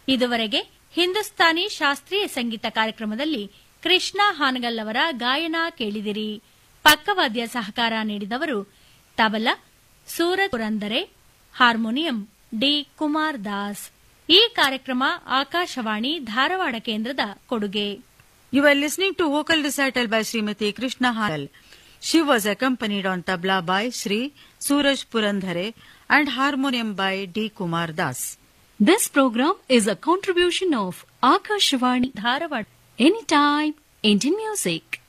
ಇದುವರೆಗೆ ಹಿಂದೂಸ್ತಾನಿ ಶಾಸ್ತ್ರೀಯ ಸಂಗೀತ ಕಾರ್ಯಕ್ರಮದಲ್ಲಿ ಕೃಷ್ಣ ಹಾನಗಲ್ ಅವರ ಗಾಯನ ಕೇಳಿದಿರಿ ಪಕ್ಕವಾದ್ಯ ಸಹಕಾರ ನೀಡಿದವರು ತಬಲ ಸೂರಜ್ ಪುರಂದರೆ ಹಾರ್ಮೋನಿಯಂ ಡಿ ಕುಮಾರ್ ದಾಸ್ ಈ ಕಾರ್ಯಕ್ರಮ ಆಕಾಶವಾಣಿ ಧಾರವಾಡ ಕೇಂದ್ರದ ಕೊಡುಗೆ You were listening to vocal recital by Srimati Krishna Hanal. She was accompanied on tabla by Sri Suraj Purandhare and harmonium by D. Kumar Das. This program is a contribution of Akashvani Dharwad Anytime Indian Music.